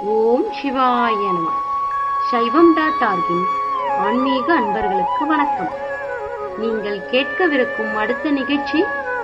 ஓம் சிவாய நம சைவம் டாட் ஆர்கின் ஆன்மீக அன்பர்களுக்கு வணக்கம் நீங்கள் கேட்கவிருக்கும் அடுத்த நிகழ்ச்சி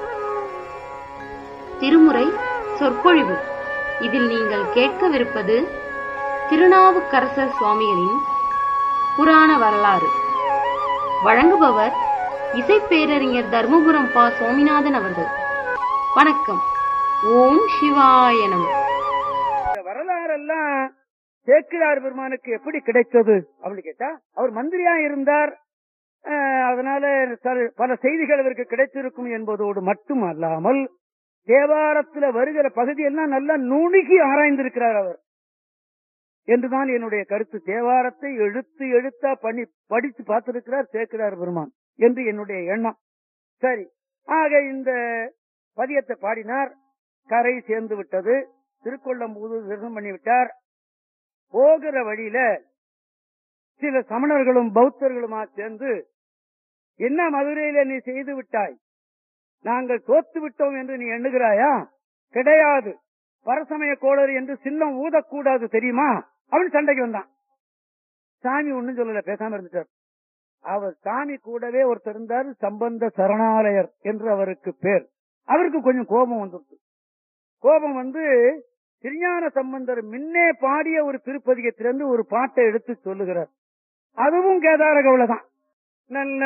திருமுறை சொற்பொழிவு இதில் நீங்கள் கேட்கவிருப்பது திருநாவுக்கரசர் சுவாமிகளின் புராண வரலாறு வழங்குபவர் இசைப்பேரறிஞர் தர்மபுரம் பா சுவாமிநாதன் அவர்கள் வணக்கம் ஓம் சிவாய நம இந்த வரலாறெல்லாம் சேக்கிரார் பெருமானுக்கு எப்படி கிடைத்தது அப்படின்னு கேட்டா அவர் மந்திரியா இருந்தார் அஹ், அதனால சில- பல செய்திகள் அவருக்கு கிடைத்திருக்கும் என்பதோடு மட்டும் அல்லாமல் தேவாரத்துல வருகிற பகுதியெல்லாம் நல்லா நுணுகி ஆராய்ந்திருக்கிறார் அவர் என்றுதான் என்னுடைய கருத்து தேவாரத்தை எழுத்து எழுத்தா பண்ணி படித்து பார்த்திருக்கிறார் சேக்கிரார் பெருமான் என்று என்னுடைய எண்ணம் சரி ஆக இந்த பதியத்தை பாடினார் கரை சேர்ந்து விட்டது திருக்கொள்ளம்பூது தரிசனம் பண்ணிவிட்டார் போகிற வழியில சில சமணர்களும் பௌத்தர்களுமா சேர்ந்து என்ன மதுரையில நீ செய்து விட்டாய் நாங்கள் தோத்து விட்டோம் என்று நீ எண்ணுகிறாயா கிடையாது பரசமய கோளறு என்று சின்னம் ஊதக்கூடாது தெரியுமா அவன் சண்டைக்கு வந்தான் சாமி ஒண்ணும் சொல்லல பேசாம இருந்துட்டார் அவர் சாமி கூடவே ஒருத்தர் இருந்தார் சம்பந்த சரணாலயர் என்று அவருக்கு பேர் அவருக்கு கொஞ்சம் கோபம் வந்துருச்சு கோபம் வந்து திருஞான சம்பந்தர் முன்னே பாடிய ஒரு திருப்பதிகத்திலிருந்து ஒரு பாட்டை எடுத்து சொல்லுகிறார் அதுவும் கேதார கவுளதான் நல்ல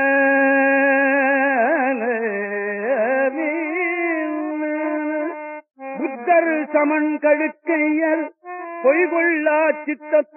புத்தர் சமன் கழுக்கையர் பொய்கொள்ளா சித்த